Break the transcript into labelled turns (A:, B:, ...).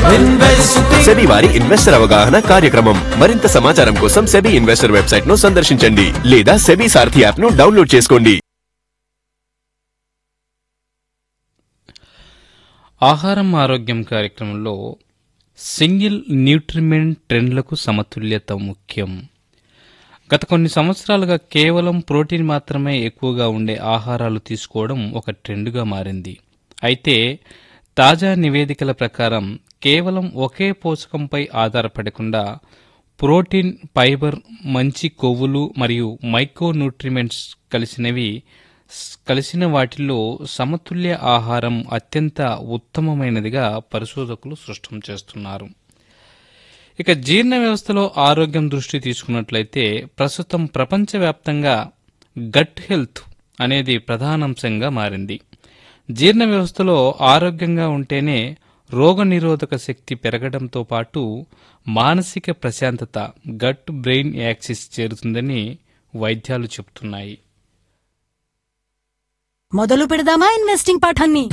A: SEBI వారి investor అవగాహన కార్యక్రమం మరింత సమాచారం కోసం సెబీ ఇన్వెస్టర్ వెబ్సైట్ ను సందర్శించండి లేదా సెబీ సారథి యాప్ ను డౌన్లోడ్ చేసుకోండి
B: ఆహారం ఆరోగ్యం కార్యక్రమంలో సింగిల్ న్యూట్రిమెంట్ ట్రెండ్లకు సమతుల్యత ముఖ్యం గత కొన్ని సంవత్సరాలుగా కేవలం ప్రోటీన్ మాత్రమే ఎక్కువగా ఉండే ఆహారాలు తీసుకోవడం ఒక ట్రెండ్గా మారింది అయితే తాజా నివేదికల ప్రకారం కేవలం ఒకే పోషకంపై ఆధారపడకుండా ప్రోటీన్ ఫైబర్ మంచి కొవ్వులు మరియు మైక్రో న్యూట్రిమెంట్స్ కలిసినవి కలిసిన వాటిల్లో సమతుల్య ఆహారం అత్యంత ఉత్తమమైనదిగా పరిశోధకులు స్పష్టం చేస్తున్నారు ఇక జీర్ణ వ్యవస్థలో ఆరోగ్యం దృష్టి తీసుకున్నట్లయితే ప్రస్తుతం ప్రపంచవ్యాప్తంగా గట్ హెల్త్ అనేది ప్రధానాంశంగా మారింది జీర్ణ వ్యవస్థలో ఆరోగ్యంగా ఉంటేనే రోగనిరోధక శక్తి పెరగడంతో పాటు మానసిక ప్రశాంతత గట్ బ్రెయిన్ యాక్సిస్ చేరుతుందని వైద్యాలు చెబుతున్నాయి
C: మొదలు పెడదామా ఇన్వెస్టింగ్ పాఠాన్ని